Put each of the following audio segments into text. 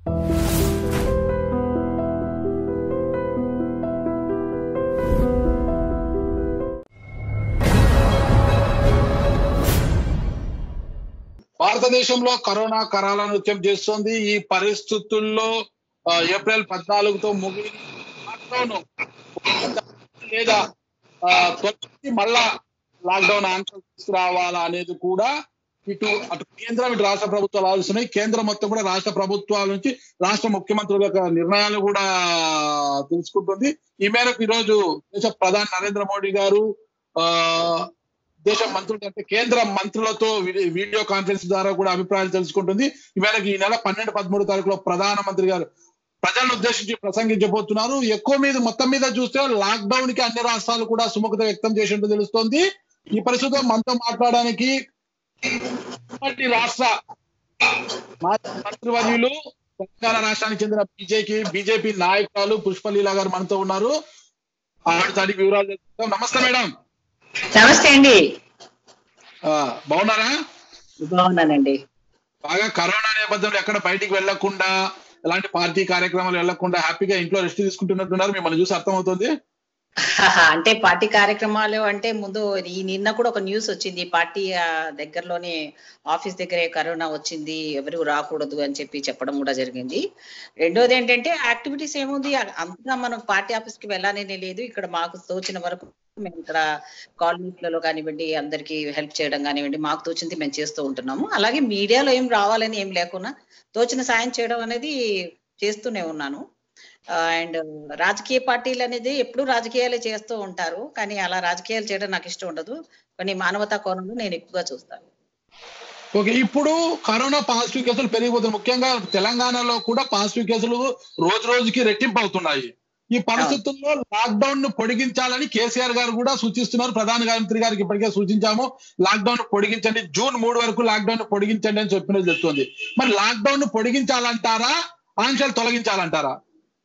భారతదేశంలో కరోనా కరాల నృత్యం చేస్తోంది ఈ పరిస్థితుల్లో ఆ, ఏప్రిల్ పద్నాలుగుతో ముగిన లాక్డౌన్ లేదా ఆ, తొలగించి మళ్ళా లాక్డౌన్ ఆంక్షలు తీసుకురావాలా అనేది కూడా ఇటు అటు కేంద్రం ఇటు రాష్ట్ర ప్రభుత్వాలు ఆలోచిస్తున్నాయి కేంద్రం మొత్తం కూడా రాష్ట్ర ప్రభుత్వాల నుంచి రాష్ట్ర ముఖ్యమంత్రుల యొక్క నిర్ణయాలు కూడా తెలుసుకుంటుంది ఈ మేరకు ఈరోజు దేశ ప్రధాని నరేంద్ర మోడీ గారు ఆ దేశ మంత్రులు అంటే కేంద్ర మంత్రులతో వీడి- వీడియో కాన్ఫరెన్స్ ద్వారా కూడా అభిప్రాయాలు తెలుసుకుంటుంది ఈ మేరకు ఈ నెల పన్నెండు పదమూడు తారీఖులో ప్రధానమంత్రి గారు ప్రజలను ఉద్దేశించి ప్రసంగించబోతున్నారు ఎక్కువ మీద మొత్తం మీద చూస్తే లాక్డౌన్ కి అన్ని రాష్ట్రాలు కూడా సుముఖత వ్యక్తం చేసినట్టు తెలుస్తోంది ఈ పరిస్థితిలో మనతో మాట్లాడడానికి ఉమ్మడి రాష్ట్ర మాజీ మంత్రివర్యులు తెలంగాణ రాష్ట్రానికి చెందిన బీజేపీ బీజేపీ నాయకురాలు పుష్పలీల గారు మనతో ఉన్నారు ఆవిడ తాడి వివరాలు తెలుసుకుందాం నమస్తే మేడం నమస్తే అండి ఆ, బాగున్నారా బాగున్నానండి బాగా కరోనా నేపథ్యంలో ఎక్కడ బయటికి వెళ్లకుండా ఎలాంటి పార్టీ కార్యక్రమాలు వెళ్లకుండా హ్యాపీగా ఇంట్లో రెస్ట్ తీసుకుంటున్నట్టున్నారు మిమ్మల్ని చూసి అర్థమవుతుంది అంటే పార్టీ కార్యక్రమాలు అంటే ముందు ఈ నిన్న కూడా ఒక న్యూస్ వచ్చింది పార్టీ ఆ, దగ్గరలోనే ఆఫీస్ దగ్గరే కరోనా వచ్చింది ఎవరు రాకూడదు అని చెప్పి చెప్పడం కూడా జరిగింది రెండోది ఏంటంటే యాక్టివిటీస్ ఏముంది అంతగా మనం పార్టీ ఆఫీస్ కి వెళ్ళాలనే లేదు ఇక్కడ మాకు తోచిన వరకు మేము ఇక్కడ కాలనీస్లలో కానివ్వండి అందరికి హెల్ప్ చేయడం కానివ్వండి మాకు తోచింది మేము చేస్తూ ఉంటున్నాము అలాగే మీడియాలో ఏం రావాలని ఏం లేకున్నా తోచిన సాయం చేయడం అనేది చేస్తూనే ఉన్నాను అండ్ రాజకీయ పార్టీలు అనేది ఎప్పుడు రాజకీయాలే చేస్తూ ఉంటారు కానీ అలా రాజకీయాలు చేయడం నాకు ఇష్టం ఉండదు కానీ మానవతా కోణంలో నేను ఎక్కువగా చూస్తాను ఓకే ఇప్పుడు కరోనా పాజిటివ్ కేసులు పెరిగిపోతున్నాయి ముఖ్యంగా తెలంగాణలో కూడా పాజిటివ్ కేసులు రోజు రోజుకి రెట్టింపు అవుతున్నాయి ఈ పరిస్థితుల్లో లాక్డౌన్ ను పొడిగించాలని కేసీఆర్ గారు కూడా సూచిస్తున్నారు ప్రధాన మంత్రి గారికి ఇప్పటికే సూచించాము లాక్డౌన్ ను పొడిగించండి జూన్ మూడు వరకు లాక్డౌన్ ను పొడిగించండి అని చెప్పినది చెప్తుంది మరి లాక్డౌన్ ను పొడిగించాలంటారా ఆంక్షలు తొలగించాలంటారా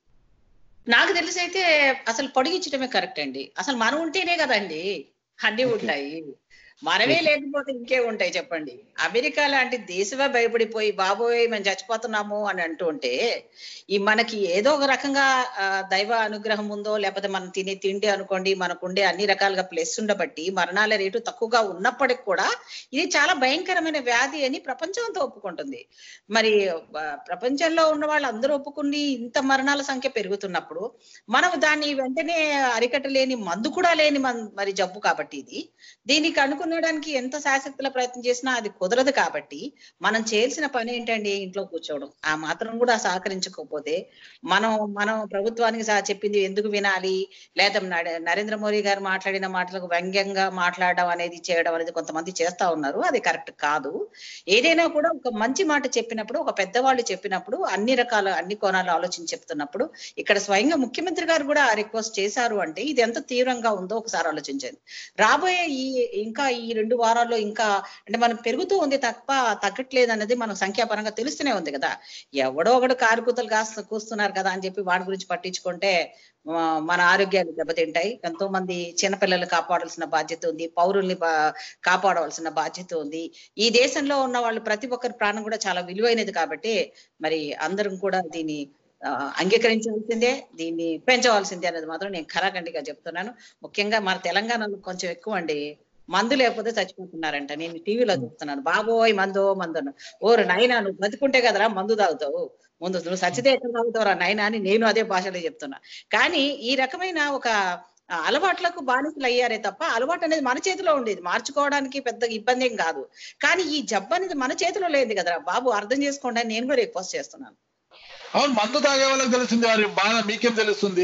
నాకు తెలిసి అయితే అసలు పొడిగించడమే కరెక్ట్ అండి అసలు మనం ఉంటేనే కదండి అన్ని ఉంటాయి మనమే లేకపోతే ఇంకే ఉంటాయి చెప్పండి అమెరికా లాంటి దేశమే భయపడిపోయి బాబోయ్ మేము చచ్చిపోతున్నాము అని అంటూ ఉంటే ఈ మనకి ఏదో ఒక రకంగా ఆ, దైవ అనుగ్రహం ఉందో లేకపోతే మనం తినే తిండి అనుకోండి మనకు ఉండే అన్ని రకాలుగా ప్లస్ ఉండబట్టి మరణాల రేటు తక్కువగా ఉన్నప్పటికి కూడా ఇది చాలా భయంకరమైన వ్యాధి అని ప్రపంచం అంతా ఒప్పుకుంటుంది మరి ఆ, ప్రపంచంలో ఉన్న వాళ్ళు అందరూ ఒప్పుకుని ఇంత మరణాల సంఖ్య పెరుగుతున్నప్పుడు మనం దాన్ని వెంటనే అరికట్టలేని మందు కూడా లేని మన్- మరి జబ్బు కాబట్టి ఇది దీనికి అనుకునడానికి ఎంత శాశక్తుల ప్రయత్నం చేసినా అది కుదరదు కాబట్టి మనం చేయాల్సిన పని ఏంటండి ఇంట్లో కూర్చోవడం ఆ మాత్రం కూడా సహకరించకపోతే మనం మనం ప్రభుత్వానికి సహా చెప్పింది ఎందుకు వినాలి లేదా నడ- నరేంద్ర మోడీ గారు మాట్లాడిన మాటలకు వ్యంగ్యంగా మాట్లాడడం అనేది చేయడం అనేది కొంతమంది చేస్తా ఉన్నారు అది కరెక్ట్ కాదు ఏదైనా కూడా ఒక మంచి మాట చెప్పినప్పుడు ఒక పెద్దవాళ్ళు చెప్పినప్పుడు అన్ని రకాల అన్ని కోణాలు ఆలోచించి చెప్తున్నప్పుడు ఇక్కడ స్వయంగా ముఖ్యమంత్రి గారు కూడా రిక్వెస్ట్ చేశారు అంటే ఇది ఎంత తీవ్రంగా ఉందో ఒకసారి ఆలోచించండి రాబోయే ఈ ఇంకా ఈ రెండు వారాల్లో ఇంకా అంటే మనం పెరుగుతూ ఉంది తప్ప తగ్గట్లేదు అన్నది మనం సంఖ్యాపరంగా తెలుస్తూనే ఉంది కదా ఎవడో ఒకడు కారుకూతలు కాస్త కూస్తున్నారు కదా అని చెప్పి వాడి గురించి పట్టించుకుంటే ఆ, మన ఆరోగ్యాలు దెబ్బతింటాయి ఎంతో మంది చిన్నపిల్లలు కాపాడాల్సిన బాధ్యత ఉంది పౌరుల్ని బా- కాపాడవలసిన బాధ్యత ఉంది ఈ దేశంలో ఉన్న వాళ్ళు ప్రతి ఒక్కరి ప్రాణం కూడా చాలా విలువైనది కాబట్టి మరి అందరం కూడా దీన్ని ఆ, అంగీకరించవలసిందే దీన్ని పెంచవలసిందే అనేది మాత్రం నేను ఖరాఖండిగా చెప్తున్నాను ముఖ్యంగా మన తెలంగాణలో కొంచెం ఎక్కువ అండి మందు లేకపోతే చచ్చిపోతున్నారంట నేను టీవీలో చూస్తున్నాను బాబోయ్ మందు మందు అన్న. ఓరు నాయనా నువ్వు బతుకుంటే కదరా మందు తాగుతావు ముందు నువ్వు సచ్చితే ఎక్కడ తాగుతావురా నాయనా అని నేను అదే భాషలో చెప్తున్నా కానీ ఈ రకమైన ఒక ఆ, అలవాట్లకు బానిసలు అయ్యారే తప్ప అలవాటు అనేది మన చేతిలో ఉండేది మార్చుకోవడానికి పెద్ద ఇబ్బంది ఏం కాదు కానీ ఈ జబ్బు అనేది మన చేతిలో లేదు కదరా బాబు అర్థం చేసుకోండి అని నేను కూడా రిక్వెస్ట్ చేస్తున్నాను అవును మందు తాగే వాళ్ళకి తెలుస్తుంది వారి బాధ మీకేం తెలుస్తుంది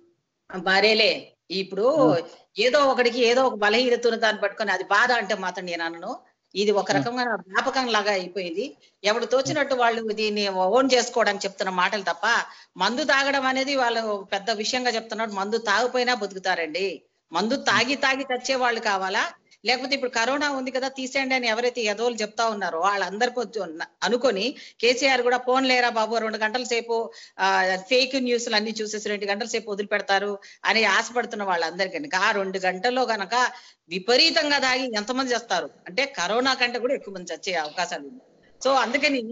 మరేలే ఇప్పుడు ఏదో ఒకడికి ఏదో ఒక బలహీనత ఉన్న దాన్ని పట్టుకొని అది బాధ అంటే మాత్రం నేను అనను ఇది ఒక రకమైన జ్ఞాపకం లాగా అయిపోయింది ఎవడు తోచినట్టు వాళ్ళు దీన్ని ఓన్ చేసుకోవడానికి చెప్తున్న మాటలు తప్ప మందు తాగడం అనేది వాళ్ళు పెద్ద విషయంగా చెప్తున్నారు మందు తాగిపోయినా బతుకుతారండి మందు తాగి తాగి చచ్చే వాళ్ళు కావాలా లేకపోతే ఇప్పుడు కరోనా ఉంది కదా తీసేయండి అని ఎవరైతే ఎదోలు చెప్తా ఉన్నారో వాళ్ళందరూ కొంచెం అనుకొని కేసీఆర్ కూడా ఫోన్ లేరా బాబు రెండు గంటల సేపు ఫేక్ న్యూస్లు అన్ని చూసేసి రెండు గంటల సేపు వదిలిపెడతారు అని ఆశపడుతున్న వాళ్ళందరికీ కనుక ఆ రెండు గంటల్లో గనక విపరీతంగా తాగి ఎంతమంది చేస్తారు అంటే కరోనా కంటే కూడా ఎక్కువ మంది చచ్చే అవకాశాలు ఉంది సో అందుకని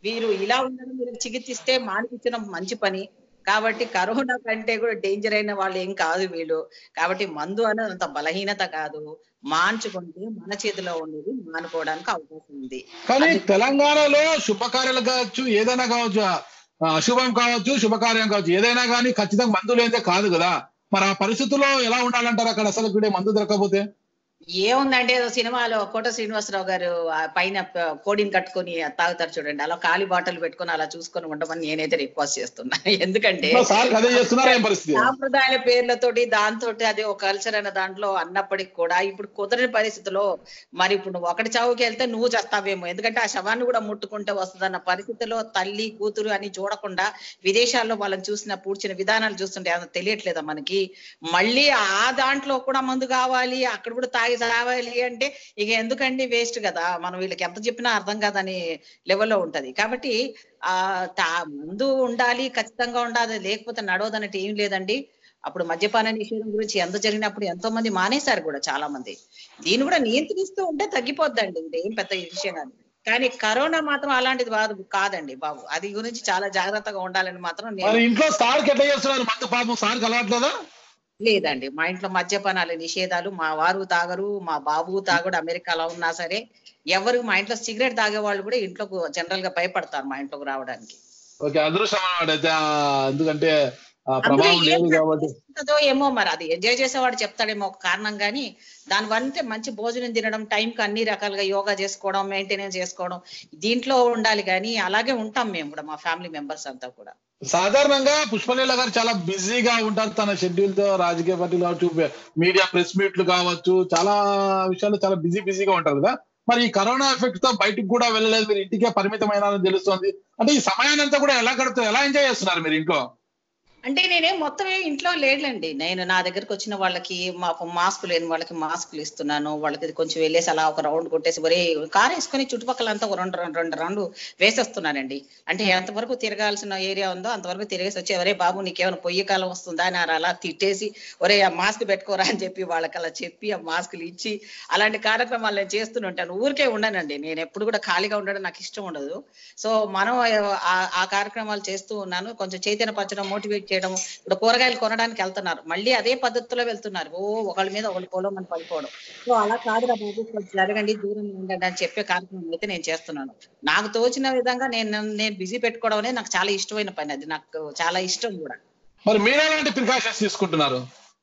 వీరు ఇలా ఉండడం మీరు చికిత్సిస్తే మానిపించడం మంచి పని కాబట్టి కరోనా కంటే కూడా డేంజర్ అయిన వాళ్ళు ఏం కాదు వీళ్ళు కాబట్టి మందు అనేది అంత బలహీనత కాదు మాంచుకుంటే మన చేతిలో ఉండేది మానుకోవడానికి అవకాశం ఉంది కానీ అది- తెలంగాణలో శుభకార్యాలు కావచ్చు ఏదైనా కావచ్చు ఆ, అశుభం కావచ్చు శుభకార్యం కావచ్చు ఏదైనా కానీ ఖచ్చితంగా మందు లేదే కాదు కదా మరి ఆ పరిస్థితుల్లో ఎలా ఉండాలంటారు అక్కడ అసలు ఇక్కడే మందు దొరకకపోతే ఏముందంటే ఏదో సినిమాలో కోట శ్రీనివాసరావు గారు ఆ పైన ప- కోడిని కట్టుకొని తాగుతారు చూడండి అలా ఖాళీ బాటలు పెట్టుకొని అలా చూసుకొని ఉండమని నేనైతే రిక్వెస్ట్ చేస్తున్నా ఎందుకంటే ఇప్పుడు సార్ అదే చేస్తున్నారు ఏం పరిస్థితి సాంప్రదాయ పేర్లతోటి దాంతో అది ఒక కల్చర్ అనే దాంట్లో అన్నప్పటికి కూడా ఇప్పుడు కుదరని పరిస్థితిలో మరి ఇప్పుడు నువ్వు ఒకటి చావుకి వెళ్తే నువ్వు చేస్తావేమో ఎందుకంటే ఆ శవాన్ని కూడా ముట్టుకుంటే వస్తుందన్న పరిస్థితిలో తల్లి కూతురు అని చూడకుండా విదేశాల్లో వాళ్ళని చూసిన పూడ్చిన విధానాలు చూస్తుంటే అంత తెలియట్లేదా మనకి మళ్ళీ ఆ దాంట్లో కూడా మందు కావాలి అక్కడ కూడా తాగి రావాలి అంటే ఇక ఎందుకండి వేస్ట్ కదా మనం వీళ్ళకి ఎంత చెప్పినా అర్థం కాదని లెవెల్లో ఉంటది కాబట్టి ఆ తా ముందు ఉండాలి ఖచ్చితంగా ఉండాలి లేకపోతే నడవదన్నట్టు ఏం లేదండి అప్పుడు మద్యపాన నిషేధం గురించి ఎంత జరిగినప్పుడు ఎంతో మంది మానేశారు కూడా చాలా మంది దీన్ని కూడా నియంత్రిస్తూ ఉంటే తగ్గిపోద్దండి ఇది ఏం పెద్ద విషయం కాదు కానీ కరోనా మాత్రం అలాంటిది బాధ కాదండి బాబు అది గురించి చాలా జాగ్రత్తగా ఉండాలని మాత్రం మరి నేను ఇంట్లో సార్కి ఎట్లా చేస్తున్నారు మందు పాపం సార్కి అలవాట్లేదా లేదండి మా ఇంట్లో మద్యపానాల నిషేధాలు మా వారు తాగరు మా బాబు తాగడు అమెరికాలో ఉన్నా సరే ఎవరు మా ఇంట్లో సిగరెట్ తాగే వాళ్ళు కూడా ఇంట్లోకి జనరల్ గా భయపడతారు మా ఇంట్లోకి రావడానికి ఓకే అదృష్టం అన్నమాట అయితే ఆ, ఎందుకంటే ఆ అందులో ప్రభావం ఏం లేదు కాబట్టి ఉంటుందో ఏమో మరి అది ఎంజాయ్ చేసేవాడు చెప్తాడేమో ఒక కారణం కానీ దాని వంటే మంచి భోజనం తినడం టైంకి అన్ని రకాలుగా యోగా చేసుకోవడం మెయింటెనెన్స్ చేసుకోవడం దీంట్లో ఉండాలి కానీ అలాగే ఉంటాం మేము కూడా మా ఫ్యామిలీ మెంబర్స్ అంతా కూడా సాధారణంగా పుష్పలీల గారు చాలా బిజీగా ఉంటారు తన షెడ్యూల్ తో రాజకీయ పార్టీలు కావచ్చు మీడియా ప్రెస్ మీట్లు కావచ్చు చాలా విషయాలు చాలా బిజీ బిజీగా ఉంటారు కదా మరి ఈ కరోనా ఎఫెక్ట్ తో బయటకు కూడా వెళ్ళలేదు మీరు ఇంటికే పరిమితమైన తెలుస్తుంది అంటే ఈ సమయాన్ని అంతా కూడా ఎలా గడుపుతారు ఎలా ఎంజాయ్ చేస్తున్నారు మీరు ఇంట్లో అంటే నేనేం మొత్తం ఏం ఇంట్లో లేదులేండి నేను నా దగ్గరకు వచ్చిన వాళ్ళకి మా మాస్క్ లేని వాళ్ళకి మాస్కులు ఇస్తున్నాను వాళ్ళకి ఇది కొంచెం వెళ్ళేసి అలా ఒక రౌండ్ కొట్టేసి ఒరే కార్ వేసుకొని చుట్టుపక్కల అంతా ఒక రెండు రెండు రెండు రౌండ్లు వేసేస్తున్నానండి అంటే ఎంతవరకు తిరగాల్సిన ఏరియా ఉందో అంతవరకు తిరిగేసి వచ్చి ఒరే బాబు నీకేమైనా పొయ్యి కాలం వస్తుందా అని అలా తిట్టేసి ఒరే ఆ మాస్క్ పెట్టుకోరా అని చెప్పి వాళ్ళకి అలా చెప్పి ఆ మాస్కులు ఇచ్చి అలాంటి కార్యక్రమాలు నేను చేస్తూనే ఉంటాను ఊరికే ఉండనండి నేను ఎప్పుడు కూడా ఖాళీగా ఉండడం నాకు ఇష్టం ఉండదు సో మనం ఆ- ఆ కార్యక్రమాలు చేస్తూ ఉన్నాను కొంచెం చైతన్యపరచడం మోటివేట్ చేయడం ఇప్పుడు కూరగాయలు కొనడానికి వెళ్తున్నారు మళ్ళీ అదే పద్ధతిలో వెళ్తున్నారు ఓ ఒకళ్ళ మీద ఒకళ్ళు పొలం పడిపోవడం సో అలా కాదురా బాబు కొంచెం జరగండి దూరం ఉండండి అని చెప్పే కార్యక్రమం అయితే నేను చేస్తున్నాను నాకు తోచిన విధంగా నేను నేను బిజీ పెట్టుకోవడం అనేది నాకు చాలా ఇష్టమైన పని అది నాకు చాలా ఇష్టం కూడా మరి మీరు ఎలాంటి ప్రికాషన్స్ తీసుకుంటున్నారు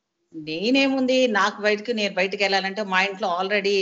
నేనేముంది నాకు బయటకు నేను బయటకు వెళ్ళాలంటే మా ఇంట్లో ఆల్రెడీ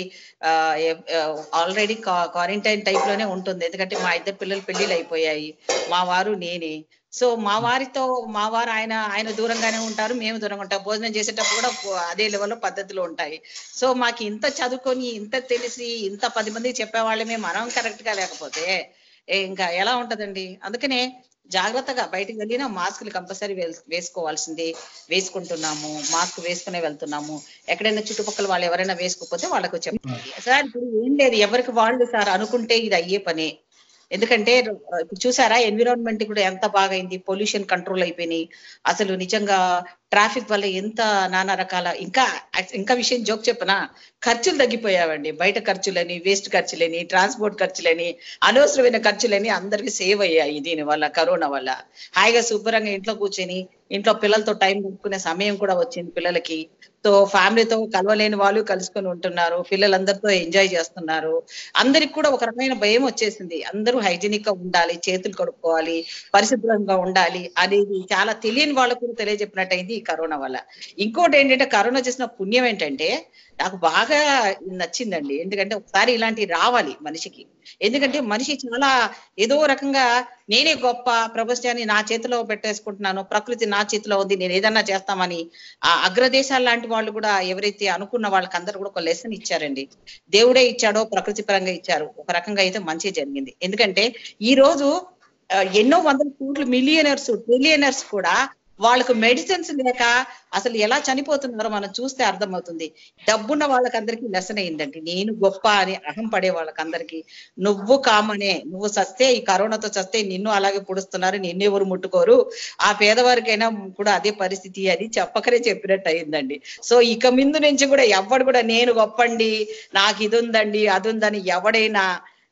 ఆల్రెడీ క్వారంటైన్ టైప్ లోనే ఉంటుంది ఎందుకంటే మా ఇద్దరు పిల్లలు పెళ్లిళ్ళు అయిపోయాయి మా వారు నేనే సో మా వారితో మా వారు ఆయన ఆయన దూరంగానే ఉంటారు మేము దూరంగా ఉంటాం భోజనం చేసేటప్పుడు కూడా పో- అదే లెవెల్లో పద్ధతులు ఉంటాయి సో మాకు ఇంత చదువుకొని ఇంత తెలిసి ఇంత పది మందికి చెప్పేవాళ్ళమే మనం కరెక్ట్ గా లేకపోతే ఏ ఇంకా ఎలా ఉంటదండి అందుకనే జాగ్రత్తగా బయటికి వెళ్ళినా మాస్కులు కంపల్సరీ వేసుకోవాల్సింది వేసుకుంటున్నాము మాస్క్ వేసుకునే వెళ్తున్నాము ఎక్కడైనా చుట్టుపక్కల వాళ్ళు ఎవరైనా వేసుకోకపోతే వాళ్ళకు చెప్పాలి సార్ ఇప్పుడు ఏం లేదు ఎవరికి వాళ్ళు సార్ అనుకుంటే ఇది అయ్యే పనే ఎందుకంటే ఆ, ఇప్పుడు చూసారా ఎన్విరాన్మెంట్ కూడా ఎంత బాగా అయింది పొల్యూషన్ కంట్రోల్ అయిపోయినాయి అసలు నిజంగా ట్రాఫిక్ వల్ల ఎంత నానా రకాల ఇంకా ఇంకా విషయం జోక్ చెప్పనా ఖర్చులు తగ్గిపోయావండి బయట ఖర్చులని వేస్ట్ ఖర్చులని ట్రాన్స్పోర్ట్ ఖర్చులని అనవసరమైన ఖర్చులని అందరికి సేవ్ అయ్యాయి దీని వల్ల కరోనా వల్ల హాయిగా శుభ్రంగా ఇంట్లో కూర్చొని ఇంట్లో పిల్లలతో టైం గడుపుకునే సమయం కూడా వచ్చింది పిల్లలకి తో ఫ్యామిలీతో కలవలేని వాళ్ళు కలుసుకొని ఉంటున్నారు పిల్లలందరితో ఎంజాయ్ చేస్తున్నారు అందరికి కూడా ఒక రకమైన భయం వచ్చేసింది అందరూ హైజీనిక్ గా ఉండాలి చేతులు కడుక్కోవాలి పరిశుభ్రంగా ఉండాలి అనేది చాలా తెలియని వాళ్ళకు కూడా తెలియజెప్పినట్టయింది ఈ కరోనా వల్ల ఇంకోటి ఏంటంటే కరోనా చేసిన పుణ్యం ఏంటంటే నాకు బాగా నచ్చిందండి ఎందుకంటే ఒకసారి ఇలాంటివి రావాలి మనిషికి ఎందుకంటే మనిషి చాలా ఏదో రకంగా నేనే గొప్ప ప్రపంచాన్ని నా చేతిలో పెట్టేసుకుంటున్నాను ప్రకృతి నా చేతిలో ఉంది నేను ఏదన్నా చేస్తామని ఆ అగ్రదేశాల లాంటి వాళ్ళు కూడా ఎవరైతే అనుకున్న వాళ్ళకి అందరూ కూడా ఒక లెసన్ ఇచ్చారండి దేవుడే ఇచ్చాడో ప్రకృతి పరంగా ఇచ్చారు ఒక రకంగా అయితే మంచి జరిగింది ఎందుకంటే ఈ రోజు ఆ, ఎన్నో వందల కోట్లు మిలియనర్స్ ట్రిలియనర్స్ కూడా వాళ్ళకు మెడిసిన్స్ లేక అసలు ఎలా చనిపోతున్నారో మనం చూస్తే అర్థమవుతుంది డబ్బున్న వాళ్ళకందరికీ లెసన్ అయిందండి నేను గొప్ప అని అహం పడే వాళ్ళకందరికీ నువ్వు కామనే నువ్వు సస్తే ఈ కరోనాతో చస్తే నిన్ను అలాగే పుడుస్తున్నారు నిన్ను ఎవరు ముట్టుకోరు ఆ పేదవారికైనా కూడా అదే పరిస్థితి అని చెప్పకనే చెప్పినట్టు అయిందండి సో ఇక ముందు నుంచి కూడా ఎవడు కూడా నేను గొప్పండి నాకు ఇది ఉందండి అది ఉందని ఎవడైనా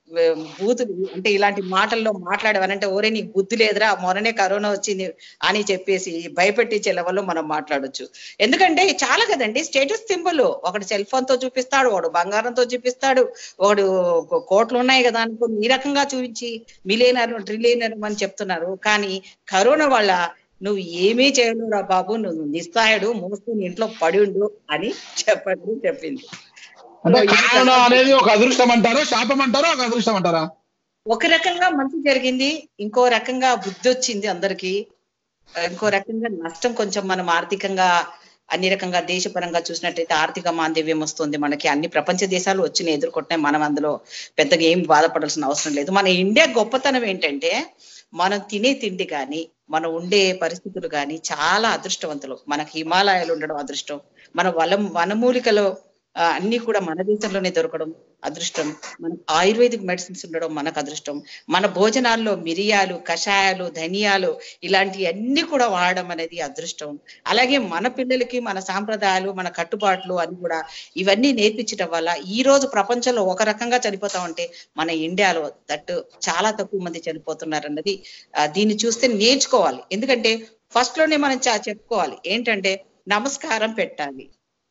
వే- బూతులు అంటే ఇలాంటి మాటల్లో మాట్లాడవనంటే ఓరే నీకు బుద్ధి లేదురా మొన్ననే కరోనా వచ్చింది అని చెప్పేసి భయపెట్టించే లెవెల్లో మనం మాట్లాడొచ్చు ఎందుకంటే చాలా కదండి స్టేటస్ సింబల్ ఒకటి సెల్ ఫోన్ తో చూపిస్తాడు ఒకడు బంగారంతో చూపిస్తాడు ఒకడు కో- కోట్లు ఉన్నాయి కదా అనుకుని ఈ రకంగా చూపించి మిలియనర్ ట్రిలియనర్ అని చెప్తున్నారు కానీ కరోనా వల్ల నువ్వు ఏమీ చేయలేవురా బాబు నువ్వు నిస్సాయుడు మోసుకుని ఇంట్లో పడి ఉండు అని చెప్పండి చెప్పింది అంటే సో ఇది కరోనా అనేది ఒక అదృష్టం అంటారా శాపం అంటారా ఒక అదృష్టం అంటారా ఒక రకంగా మంచి జరిగింది ఇంకో రకంగా బుద్ధి వచ్చింది అందరికి ఇంకో రకంగా నష్టం కొంచెం మనం ఆర్థికంగా అన్ని రకంగా దేశపరంగా చూసినట్టయితే ఆర్థిక మాందవ్యం వస్తుంది మనకి అన్ని ప్రపంచ దేశాలు వచ్చిన ఎదుర్కొంటున్నాయి మనం అందులో పెద్దగా ఏం బాధపడాల్సిన అవసరం లేదు మన ఇండియా గొప్పతనం ఏంటంటే మనం తినే తిండి కానీ మనం ఉండే పరిస్థితులు కానీ చాలా అదృష్టవంతులు మనకి హిమాలయాలు ఉండడం అదృష్టం మన వలం వనమూలికలు ఆ, అన్ని కూడా మన దేశంలోనే దొరకడం అదృష్టం మనకు ఆయుర్వేదిక్ మెడిసిన్స్ ఉండడం మనకు అదృష్టం మన భోజనాల్లో మిరియాలు కషాయాలు ధనియాలు ఇలాంటి అన్ని కూడా వాడడం అనేది అదృష్టం అలాగే మన పిల్లలకి మన సాంప్రదాయాలు మన కట్టుబాట్లు అని కూడా ఇవన్నీ నేర్పించడం వల్ల ఈ రోజు ప్రపంచంలో ఒక రకంగా చనిపోతా ఉంటే మన ఇండియాలో దట్టు చాలా తక్కువ మంది చనిపోతున్నారు అన్నది ఆ, దీన్ని చూస్తే నేర్చుకోవాలి ఎందుకంటే ఫస్ట్ లోనే మనం చా- చెప్పుకోవాలి ఏంటంటే నమస్కారం పెట్టాలి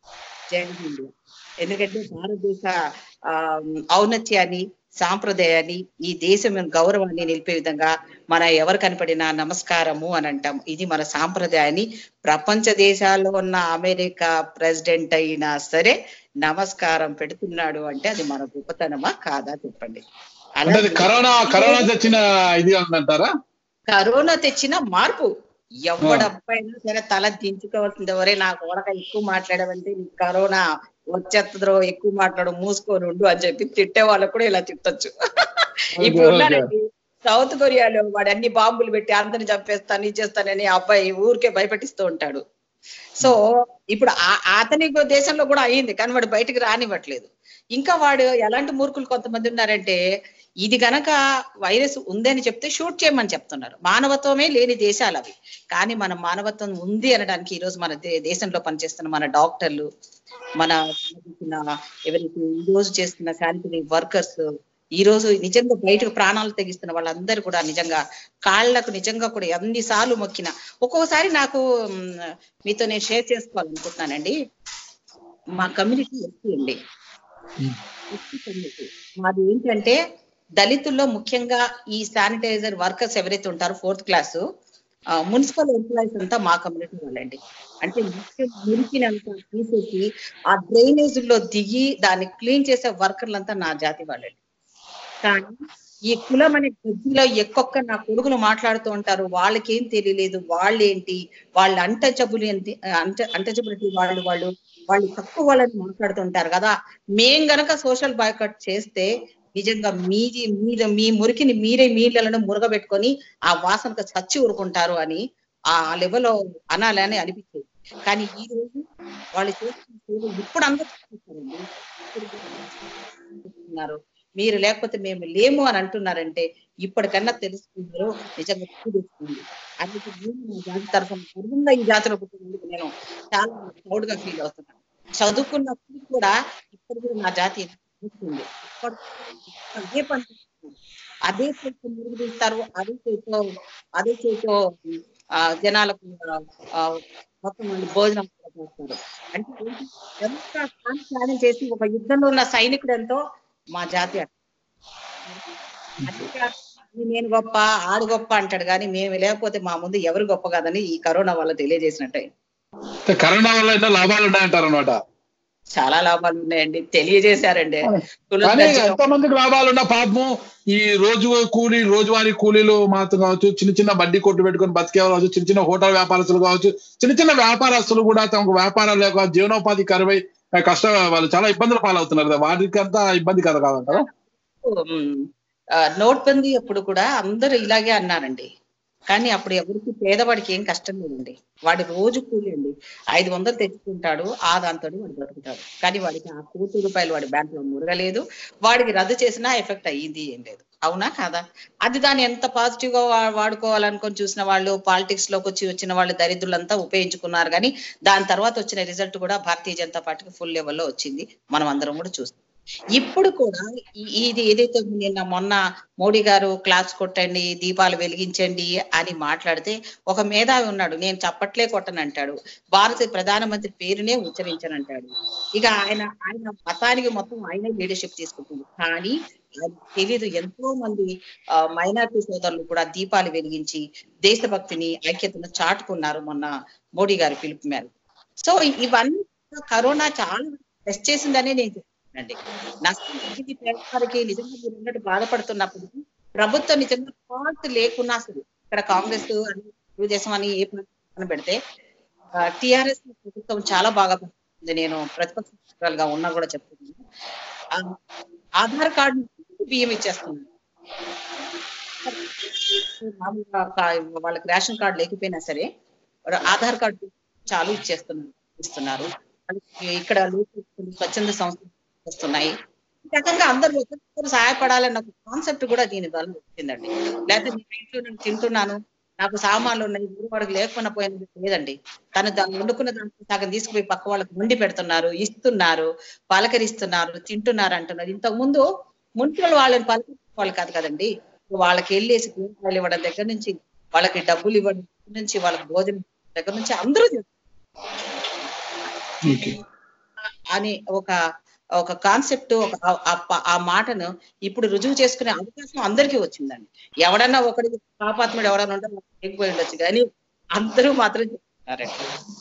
జై హింద్ ఎందుకంటే భారతదేశ ఆ, ఔన్నత్యాన్ని సాంప్రదాయాన్ని ఈ దేశం గౌరవాన్ని నిలిపే విధంగా మన ఎవరు కనపడినా నమస్కారము అని అంటాం ఇది మన సాంప్రదాయాన్ని ప్రపంచ దేశాల్లో ఉన్న అమెరికా ప్రెసిడెంట్ అయినా సరే నమస్కారం పెడుతున్నాడు అంటే అది మన గొప్పతనమా కాదా చెప్పండి అంటే అది కరోనా కరోనా తెచ్చిన ఇది అంటారా కరోనా తెచ్చిన మార్పు ఎవడబ్బైనా సరే తల దించుకోవాల్సింది ఎవరే నా కొడక ఎక్కువ మాట్లాడమంటే నీకు కరోనా వచ్చేస్తుందో ఎక్కువ మాట్లాడు మూసుకొని ఉండు అని చెప్పి తిట్టే వాళ్ళకు కూడా ఇలా తిట్టొచ్చు ఇప్పుడు okay. ఉన్నాడండి సౌత్ కొరియాలో వాడు అన్ని బాంబులు పెట్టి అందరిని చంపేస్తాను ఇది చేస్తానని ఆ అబ్బాయి ఊరికే భయపెట్టిస్తూ ఉంటాడు సో ఇప్పుడు ఆ- అతని దేశంలో కూడా అయ్యింది కానీ వాడు బయటికి రానివ్వట్లేదు ఇంకా వాడు ఎలాంటి మూర్ఖులు కొంతమంది ఉన్నారంటే ఇది గనక వైరస్ ఉందని చెప్తే షూట్ చేయమని చెప్తున్నారు మానవత్వమే లేని దేశాలు అవి కానీ మన మానవత్వం ఉంది అనడానికి ఈ రోజు మన దే- దేశంలో పనిచేస్తున్న మన డాక్టర్లు మన సంబంధించిన ఎవరైతే ఈ రోజు చేస్తున్న శానిటరీ వర్కర్స్ ఈ రోజు నిజంగా బయటకు ప్రాణాలు తెగిస్తున్న వాళ్ళందరూ కూడా నిజంగా కాళ్ళకు నిజంగా కూడా ఎన్నిసార్లు మొక్కిన ఒక్కొక్కసారి నాకు మ్, మీతో నేను షేర్ చేసుకోవాలనుకుంటున్నానండి మా కమ్యూనిటీ ఎస్సీ అండి ఎస్సీ కమ్యూనిటీ మాది ఏంటంటే దళితుల్లో ముఖ్యంగా ఈ శానిటైజర్ వర్కర్స్ ఎవరైతే ఉంటారో ఫోర్త్ క్లాస్ మున్సిపల్ ఎంప్లాయీస్ అంతా మా కమ్యూనిటీ వాళ్ళండి అంటే ముఖ్యం మురికినంతా తీసేసి ఆ డ్రైనేజ్ లో దిగి దాన్ని క్లీన్ చేసే వర్కర్లంతా నా జాతి వాళ్ళండి కానీ ఈ కులం అనే గజ్జిలో ఎక్కొక్క నా కొడుకులు మాట్లాడుతూ ఉంటారు వాళ్ళకేం తెలియలేదు వాళ్ళేంటి వాళ్ళ అంటచబులు ఏంటి అంట అంటచబులిటీ వాళ్ళు వాళ్ళు వాళ్ళు తక్కువ వాళ్ళని మాట్లాడుతుంటారు కదా మేం గనక సోషల్ బాయ్కట్ చేస్తే నిజంగా మీది మీద మీ మురికిని మీరే మీళ్ళను మురగబెట్టుకొని ఆ వాసనకు చచ్చి ఊరుకుంటారు అని ఆ లెవెల్లో అనాలని అనిపించేది కానీ ఈ రోజు వాళ్ళు చేస్తున్న సేవ ఇప్పుడు అందరూ చూస్తున్నారండి. ఇప్పుడు మీరు లేకపోతే మేము లేము అని అంటున్నారంటే ఇప్పటికన్నా తెలుసుకున్నారు నిజంగా తెలుస్తుంది అందుకే నేను నా జాతి తరఫున గర్వంగా ఈ జాతిలో పుట్టినందుకు నేను చాలా ప్రౌడ్ గా ఫీల్ అవుతున్నాను చదువుకున్నప్పుడు కూడా ఇప్పుడు కూడా నా జాతి తెలుస్తుంది అదే పని చేస్తున్నారు. అదే చేతితో మురుగు తీస్తారు అదే చేతితో అదే చేతితో ఆ, జనాలకు ఆ, మొత్తం వాళ్ళు భోజనం కూడా చేస్తారు అంటే ఏంటి? ఎంత స్థానం త్యాగం చేసి ఒక యుద్ధంలో ఉన్న సైనికుడు ఎంతో మా జాతి అట్లా. అందుకే నేను గొప్ప ఆడు గొప్ప అంటాడు కానీ మేము లేకపోతే మా ముందు ఎవరు గొప్ప కాదని ఈ కరోనా వల్ల తెలియజేసినట్టే అంటే కరోనా వల్ల ఎన్నో లాభాలు ఉన్నాయంటారు అనమాట చాలా లాభాలు ఉన్నాయండి తెలియజేశారండి కులం కానీ దర్జనం. ఎంత మందికి లాభాలు ఉన్న పాపం ఈ రోజు కూలీ రోజువారీ కూలీలు మాత్రం కావచ్చు చిన్న చిన్న బడ్డీ కొట్టు పెట్టుకొని బతికే వాళ్ళు కావచ్చు చిన్న చిన్న హోటల్ వ్యాపారస్తులు కావచ్చు చిన్న చిన్న వ్యాపారస్తులు కూడా తమకు వ్యాపారాలు లేక జీవనోపాధి కరువై ఆ, కష్ట వాళ్ళు చాలా ఇబ్బందులు పాలవుతున్నారు కదా వాటికి అంతా ఇబ్బంది కదా కాదంటారా ఉమ్, ఆ, నోట్బందీ అప్పుడు కూడా అందరూ ఇలాగే అన్నారండి కానీ అప్పుడు ఎవరికి పేదవాడికి ఏం కష్టం లేదండి వాడి రోజు కూలి అండి ఐదు వందలు తెచ్చుకుంటాడు ఆ దాంతో వాడు బతుకుతాడు కానీ వాడికి ఆ కోటి రూపాయలు వాడి బ్యాంక్ లో మురగలేదు వాడికి రద్దు చేసినా ఎఫెక్ట్ అయ్యింది ఏం లేదు అవునా కాదా అది దాన్ని ఎంత పాజిటివ్ గా వా- వాడుకోవాలనుకొని చూసిన వాళ్ళు పాలిటిక్స్ లోకి వచ్చి వచ్చిన వాళ్ళు దరిద్రులంతా ఉపయోగించుకున్నారు కానీ దాని తర్వాత వచ్చిన రిజల్ట్ కూడా భారతీయ జనతా పార్టీకి ఫుల్ లెవెల్లో వచ్చింది మనం అందరం కూడా చూస్తాం ఇప్పుడు కూడా ఈ- ఇది ఏదైతే నిన్న మొన్న మోడీ గారు క్లాస్ కొట్టండి దీపాలు వెలిగించండి అని మాట్లాడితే ఒక మేధావి ఉన్నాడు నేను చప్పట్లే కొట్టనంటాడు భారత ప్రధానమంత్రి పేరునే ఉచ్చరించనంటాడు ఇక ఆయన ఆయన మతానికి మొత్తం ఆయనే లీడర్షిప్ తీసుకుంటుంది కానీ అది తెలీదు ఎంతో మంది మైనార్టీ సోదరులు కూడా దీపాలు వెలిగించి దేశభక్తిని ఐక్యతను చాటుకున్నారు మొన్న మోడీ గారి పిలుపు మేరకు సో ఇవన్నీ కూడా కరోనా చాలా టెస్ట్ చేసిందనే నేను చెప్తున్నానండి నష్టం జరిగింది పేదవారికి నిజంగా మీరు ఉన్నట్టు బాధపడుతున్నప్పటికీ ప్రభుత్వం నిజంగా ఫాల్ట్ లేకున్నా సరే ఇక్కడ కాంగ్రెస్ అని తెలుగుదేశం అని ఏ పని పెడితే టిఆర్ఎస్ ప్రభుత్వం చాలా బాగా పనిచేస్తుంది నేను ప్రతిపక్ష నాయకురాలుగా ఉన్నా కూడా చెప్తున్నాను ఆ, ఆధార్ కార్డు బియ్యం ఇచ్చేస్తున్నాను మామూలుగా కా- వాళ్ళకి రేషన్ కార్డు లేకపోయినా సరే వాడు ఆధార్ కార్డు చాలు ఇచ్చేస్తున్నారు ఇస్తున్నారు వాళ్ళకి ఇక్కడ లోకల్ స్వచ్ఛంద సంస్థలు వస్తున్నాయి ఈ రకంగా అందరూ ఒకరికొకరు సహాయపడాలన్న ఒక కాన్సెప్ట్ కూడా దీని వల్ల వచ్చిందండి లేకపోతే నేను ఇంట్లో నేను తింటున్నాను నాకు సామాన్లు ఉన్నాయి ఊరు వాడికి లేకుండా పోయినది లేదండి తను దాన్ని వండుకున్న దాంట్లో సగం తీసుకుపోయి పక్క వాళ్ళకి వండి పెడుతున్నారు ఇస్తున్నారు పలకరిస్తున్నారు తింటున్నారు అంటున్నారు ఇంతకు ముందు మున్సిపల్ వాళ్ళని పలకరించే వాళ్ళు కాదు కదండి వాళ్ళకి వెళ్ళేసి కూరగాయలు ఇవ్వడం దగ్గర నుంచి వాళ్ళకి డబ్బులు ఇవ్వడం దగ్గర నుంచి వాళ్ళకి భోజనం దగ్గర నుంచి అందరూ చేస్తారు. ఓకే అని ఒక ఒక కాన్సెప్ట్ ఒక ఆ- ఆ ప- ఆ మాటను ఇప్పుడు రుజువు చేసుకునే అవకాశం అందరికీ వచ్చిందండి ఎవడన్నా ఒకడికి పాపాత్ముడు ఎవడన్నా ఉంటే లేకపోయి ఉండొచ్చు కానీ అందరూ మాత్రం చెప్తున్నారండి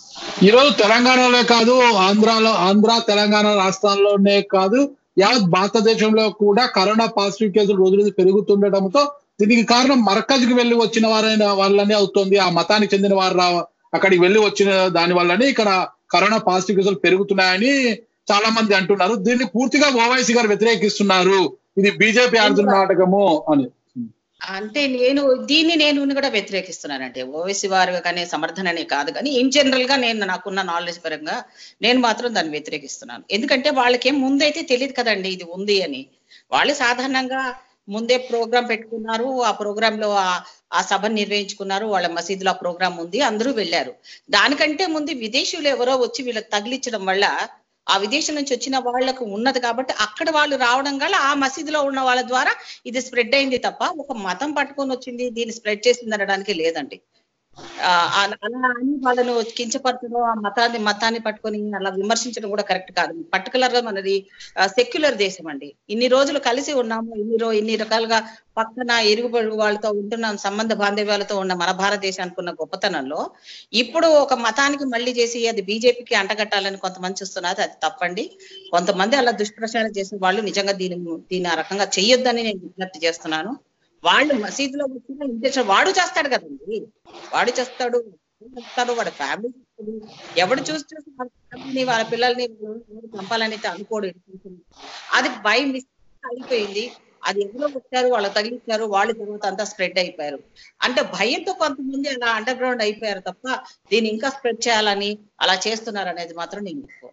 ఈ రోజు తెలంగాణలో కాదు ఆంధ్రాలో ఆంధ్ర తెలంగాణ రాష్ట్రాల్లోనే కాదు యావత్ భారతదేశంలో కూడా కరోనా పాజిటివ్ కేసులు రోజు రోజు పెరుగుతుండటంతో దీనికి కారణం మర్కజ్కి వెళ్ళి వచ్చిన వారైన వాళ్ళనే అవుతుంది ఆ మతానికి చెందిన వారు రా అక్కడికి వెళ్ళి వచ్చిన దాని వల్లనే ఇక్కడ కరోనా పాజిటివ్ కేసులు పెరుగుతున్నాయని చాలా మంది అంటున్నారు దీన్ని పూర్తిగా ఓవైసీ గారు వ్యతిరేకిస్తున్నారు ఇది బీజేపీ ఆడుతున్న నాటకము అని అంటే నేను దీన్ని నేను కూడా వ్యతిరేకిస్తున్నానంటే ఓవైసీ వారు కానీ సమర్థననే కాదు కానీ ఇన్ జనరల్ గా నేను నాకున్న నాలెడ్జ్ పరంగా నేను మాత్రం దాన్ని వ్యతిరేకిస్తున్నాను ఎందుకంటే వాళ్ళకేం ముందైతే తెలియదు కదండి ఇది ఉంది అని వాళ్ళు సాధారణంగా ముందే ప్రోగ్రామ్ పెట్టుకున్నారు ఆ ప్రోగ్రామ్ లో ఆ- ఆ సభను నిర్వహించుకున్నారు వాళ్ళ మసీదులో ఆ ప్రోగ్రామ్ ఉంది అందరూ వెళ్ళారు దానికంటే ముందు విదేశీయులు ఎవరో వచ్చి వీళ్ళకి తగిలించడం వల్ల ఆ విదేశం నుంచి వచ్చిన వాళ్ళకు ఉన్నది కాబట్టి అక్కడ వాళ్ళు రావడం వల్ల ఆ మసీదులో ఉన్న వాళ్ళ ద్వారా ఇది స్ప్రెడ్ అయింది తప్ప ఒక మతం పట్టుకొని వచ్చింది దీన్ని స్ప్రెడ్ చేసింది అనడానికి లేదండి ఆ, అలా అలా అని వాళ్ళను కించపరచడం ఆ మతాన్ని మతాన్ని పట్టుకొని అలా విమర్శించడం కూడా కరెక్ట్ కాదు పర్టికులర్ గా మనది సెక్యులర్ దేశం అండి ఇన్ని రోజులు కలిసి ఉన్నాము ఇన్ని రో ఇన్ని రకాలుగా పక్కన ఎరుగు పొరుగు వాళ్ళతో ఉంటున్నాం సంబంధ బాంధవ్యాలతో ఉన్న మన భారతదేశానికి ఉన్న గొప్పతనంలో ఇప్పుడు ఒక మతానికి మళ్ళీ చేసి అది బీజేపీకి అంటగట్టాలని కొంతమంది చూస్తున్నారు అది తప్పండి కొంతమంది అలా దుష్ప్రచారం చేసిన వాళ్ళు నిజంగా దీని దీని ఆ రకంగా చెయ్యొద్దని నేను విజ్ఞప్తి చేస్తున్నాను వాళ్ళు మసీదులో వచ్చిన ఇంటెన్షన్ వాడు చేస్తాడు కదండి వాడు చేస్తాడు వాడు చేస్తాడు వాడి ఫ్యామిలీ ఎవడు చూసి చూసి వాళ్ళ ఫ్యామిలీని వాళ్ళ పిల్లల్ని ఎవరు చంపాలని అయితే అనుకోడు intention. అది బై మిస్టేక్ అయిపోయింది అది ఎవరో వచ్చారు వాళ్ళు తగిలించారు వాళ్ళ తర్వాత అంతా స్ప్రెడ్ అయిపోయారు అంటే భయంతో కొంతమంది అలా అండర్ గ్రౌండ్ అయిపోయారు తప్ప దీన్ని ఇంకా స్ప్రెడ్ చేయాలని అలా చేస్తున్నారు అనేది మాత్రం నేను ఒప్పుకోను.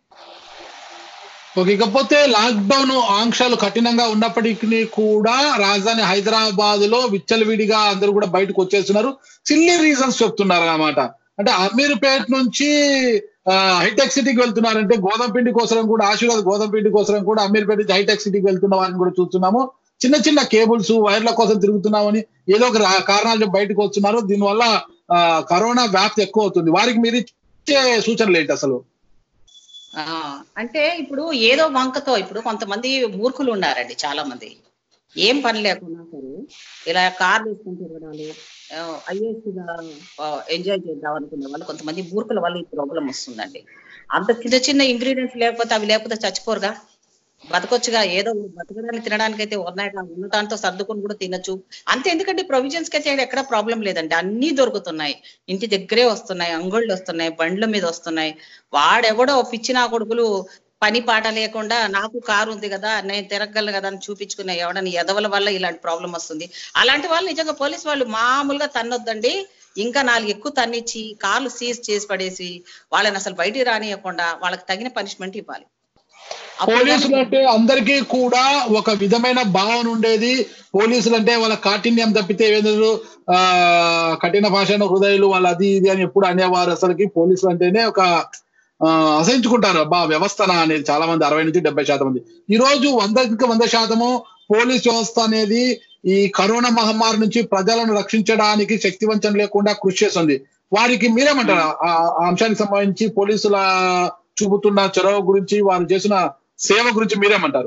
ఓకే ఇకపోతే లాక్డౌన్ ఆంక్షలు కఠినంగా ఉన్నప్పటికీ కూడా రాజధాని హైదరాబాద్ లో విచ్చలవిడిగా అందరూ కూడా బయటకు వచ్చేస్తున్నారు సిల్లీ రీజన్స్ చెప్తున్నారు అన్నమాట అంటే అమీర్పేట్ నుంచి ఆ, హైటెక్ సిటీకి వెళ్తున్నారంటే గోధుమ పిండి కోసం కూడా ఆశీర్వాద్ గోధుమ పిండి కోసం కూడా అమీర్పేట నుంచి హైటెక్ సిటీకి వెళ్తున్న వారిని కూడా చూస్తున్నాము చిన్న చిన్న కేబుల్స్ వైర్ల కోసం తిరుగుతున్నామని ఏదో ఒక రా- కారణాలు చెప్పి బయటకు వస్తున్నారు దీనివల్ల ఆ, కరోనా వ్యాప్తి ఎక్కువ అవుతుంది వారికి మీరు ఇచ్చే సూచనలు ఏంటి అసలు ఆ అంటే ఇప్పుడు ఏదో వంకతో ఇప్పుడు కొంతమంది మూర్ఖులు ఉన్నారండి చాలా మంది ఏం పని లేకున్నా సరే ఇలా కార్ వేసుకుని తిరగడాలు ఐఏఎస్ ఎంజాయ్ చేద్దాం అనుకునే వాళ్ళు కొంతమంది మూర్ఖుల వల్ల ఈ ప్రాబ్లం వస్తుందండి అంత చిన్న చిన్న ఇంగ్రీడియంట్స్ లేకపోతే అవి లేకపోతే చచ్చిపోరుగా బతకొచ్చుగా ఏదో బతకడానికి తినడానికి అయితే ఉన్నాయిగా ఉన్న దాంతో సర్దుకొని కూడా తినొచ్చు అంతే ఎందుకంటే ప్రొవిజన్స్ కి అయితే ఎక్కడ ప్రాబ్లం లేదండి అన్ని దొరుకుతున్నాయి ఇంటి దగ్గరే వస్తున్నాయి అంగళ్ళు వస్తున్నాయి బండ్ల మీద వస్తున్నాయి వాడెవడో పిచ్చి నా కొడుకులు పని పాట లేకుండా నాకు కారు ఉంది కదా నేను తిరగలను కదా అని చూపించుకునే ఎవడని ఎదవల వల్ల ఇలాంటి ప్రాబ్లం వస్తుంది అలాంటి వాళ్ళు నిజంగా పోలీస్ వాళ్ళు మామూలుగా తన్నొద్దండి ఇంకా నాలుగు ఎక్కువ తన్నిచ్చి కార్లు సీజ్ చేసి పడేసి వాళ్ళని అసలు బయటికి రానియకుండా వాళ్ళకి తగిన పనిష్మెంట్ ఇవ్వాలి అప్పుడు పోలీసులు అంటే అందరికీ కూడా ఒక విధమైన భావన ఉండేది పోలీసులు అంటే వాళ్ళ కాఠిన్యం తప్పితే ఏదో ఆ కఠిన భాషను హృదయాలు వాళ్ళు అది ఇది అని ఎప్పుడు అనేవారు అసలుకి పోలీసులు అంటేనే ఒక ఆ, అసహించుకుంటారు అబ్బా వ్యవస్థన అనేది చాలా మంది అరవై నుంచి డెబ్బై శాతం మంది ఈ రోజు వందకి వంద శాతము పోలీస్ వ్యవస్థ అనేది ఈ కరోనా మహమ్మారి నుంచి ప్రజలను రక్షించడానికి శక్తివంచన లేకుండా కృషి చేస్తుంది వారికి మీరేమంటారు ఆ ఆ అంశానికి సంబంధించి పోలీసుల చూపుతున్న చొరవ గురించి వారు చేసిన సేవ గురించి మీరేమంటారు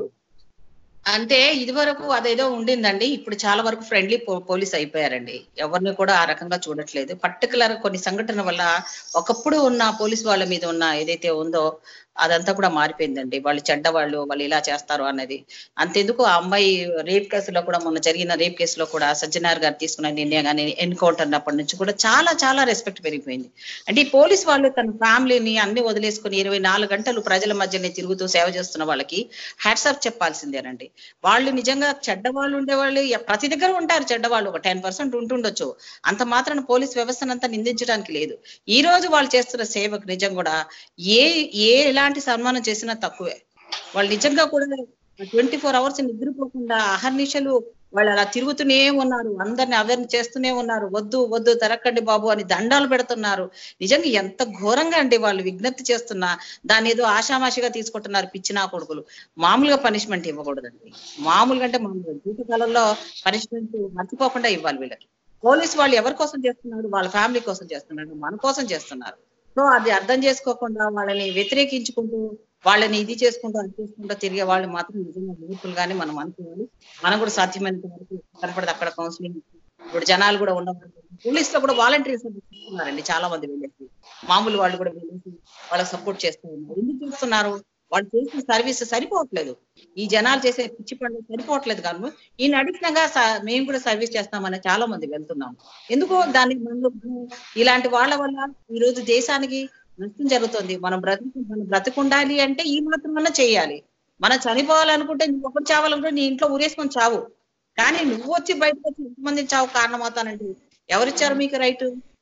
అంటే ఇది వరకు అదేదో ఉండిందండి ఇప్పుడు చాలా వరకు ఫ్రెండ్లీ పోలీస్ అయిపోయారండి ఎవరిని కూడా ఆ రకంగా చూడట్లేదు పర్టికులర్ కొన్ని సంఘటన వల్ల ఒకప్పుడు ఉన్న పోలీస్ వాళ్ళ మీద ఉన్న ఏదైతే ఉందో అదంతా కూడా మారిపోయిందండి వాళ్ళు చెడ్డ వాళ్ళు వాళ్ళు ఇలా చేస్తారు అన్నది అంతెందుకు ఆ అమ్మాయి రేప్ కేసులో కూడా మొన్న జరిగిన రేప్ కేసులో కూడా సజ్జనార్ గారు తీసుకున్న నిర్ణయం కానీ ఎన్కౌంటర్ అప్పటి నుంచి కూడా చాలా చాలా రెస్పెక్ట్ పెరిగిపోయింది అంటే ఈ పోలీస్ వాళ్ళు తన ఫ్యామిలీని అన్ని వదిలేసుకుని ఇరవై నాలుగు గంటలు ప్రజల మధ్యనే తిరుగుతూ సేవ చేస్తున్న వాళ్ళకి హ్యాట్సాప్ చెప్పాల్సిందేనండి వాళ్ళు నిజంగా చెడ్డవాళ్ళు ఉండేవాళ్ళు ఎ- ప్రతి దగ్గర ఉంటారు చెడ్డవాళ్ళు ఒక టెన్ పర్సెంట్ ఉంటుండొచ్చు అంత మాత్రం పోలీస్ వ్యవస్థనంతా నిందించడానికి లేదు ఈ రోజు వాళ్ళు చేస్తున్న సేవకు నిజం కూడా ఏ ఏ ఎలాంటి సన్మానం చేసినా తక్కువే వాళ్ళు నిజంగా కూడా ట్వంటీ ఫోర్ అవర్స్ నిద్రపోకుండా అహర్నిశలు వాళ్ళు అలా తిరుగుతూనే ఉన్నారు అందరిని అవేర్నెస్ చేస్తూనే ఉన్నారు వద్దు వద్దు తిరక్కండి బాబు అని దండాలు పెడుతున్నారు నిజంగా ఎంత ఘోరంగా అండి వాళ్ళు విజ్ఞప్తి చేస్తున్నా దాన్ని ఏదో ఆషామాషిగా తీసుకుంటున్నారు పిచ్చినా కొడుకులు మామూలుగా పనిష్మెంట్ ఇవ్వకూడదండి మామూలుగా అంటే మామూలుగా జీవితకాలంలో పనిష్మెంట్ మర్చిపోకుండా ఇవ్వాలి వీళ్ళకి పోలీస్ వాళ్ళు ఎవరి కోసం చేస్తున్నారు వాళ్ళ ఫ్యామిలీ కోసం చేస్తున్నారు మన కోసం చేస్తున్నారు సో అది అర్థం చేసుకోకుండా వాళ్ళని వ్యతిరేకించుకుంటూ వాళ్ళని ఇది చేసుకుంటూ అది చేసుకుంటూ తిరిగే వాళ్ళు మాత్రం నిజంగా మూర్ఖులు కానీ మనం అనుకోవాలి మనం కూడా సాధ్యమైనంత వరకు కనపడదు అక్కడ కౌన్సిలింగ్ ఇప్పుడు జనాలు కూడా ఉండవాలి పోలీస్ లో కూడా వాలంటీర్స్ ఉన్నారండి చాలా మంది వెళ్ళేసి మామూలు వాళ్ళు కూడా వెళ్ళేసి వాళ్ళకి సపోర్ట్ చేస్తూ ఉన్నారు ఎందుకు చేస్తున్నారు వాళ్ళు చేసిన సర్వీస్ సరిపోవట్లేదు ఈ జనాలు చేసే పిచ్చి పనులు సరిపోవట్లేదు కానీ ఈయన అడిగినగా మేము కూడా సర్వీస్ చేస్తామని చాలా మంది వెళ్తున్నాం ఎందుకో దానికి మనం ఇలాంటి వాళ్ళ వల్ల ఈ రోజు దేశానికి నష్టం జరుగుతుంది మనం బ్రతుకు మనం బ్రతుకుండాలి అంటే ఈ మాత్రమన్నా చేయాలి మనం చనిపోవాలనుకుంటే నువ్వు ఒకటి చావాలనుకుంటే నీ ఇంట్లో ఊరేసుకొని చావు కానీ నువ్వు వచ్చి బయటకు వచ్చి ఎంతమంది చావు కారణమవుతానంటే ఎవరిచ్చారు మీకు రైట్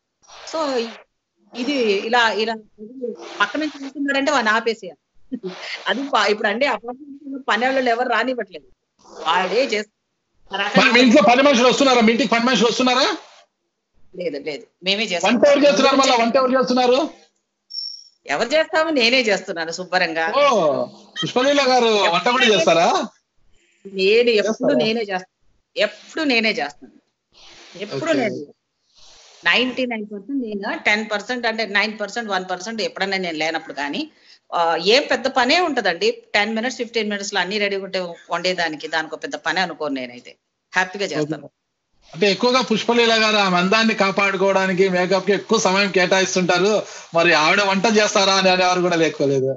సో ఇది ఇలా ఇలా పక్క నుంచి చూస్తున్నాడంటే వాడిని ఆపేసేయాలి అది పా- ఇప్పుడు అంటే అపార్ట్మెంట్ పని వాళ్ళు ఎవరు రానివ్వట్లేదు వాడే మరి మీ ఇంట్లో చేస్తారు పని మనుషులు వస్తున్నారా మీ ఇంటికి పని మనుషులు వస్తున్నారా లేదు లేదు మేమే వంట ఎవరు చేస్తున్నారు మళ్ళీ వంట ఎవరు చేస్తున్నారు ఎవరు చేస్తాము నేనే చేస్తున్నాను శుభ్రంగా ఓ పుష్పలీల గారు వంట కూడా చేస్తారా నేను ఎప్పుడు చేస్తారా? నేనే చేస్తాను ఎప్పుడు నేనే చేస్తాను ఎప్పుడు Okay. నేను నైన్టీ నైన్ పర్సెంట్ నేను టెన్ పర్సెంట్ అంటే నైన్ పర్సెంట్ వన్ పర్సెంట్ ఎప్పుడైనా నేను లేనప్పుడు కానీ ఆ, ఏం పెద్ద పనే ఉంటదండి టెన్ మినిట్స్ ఫిఫ్టీన్ మినిట్స్ లో అన్ని రెడీ ఉంటే వండేదానికి దానికి ఒక పెద్ద పని అనుకోను నేనైతే హ్యాపీగా చేస్తాను అంటే ఎక్కువగా పుష్పలీల గారు ఆమె అందాన్ని కాపాడుకోవడానికి మేకప్ కి ఎక్కువ సమయం కేటాయిస్తుంటారు మరి ఆవిడ వంట చేస్తారా అని అనేవారు కూడా లేకపోలేదు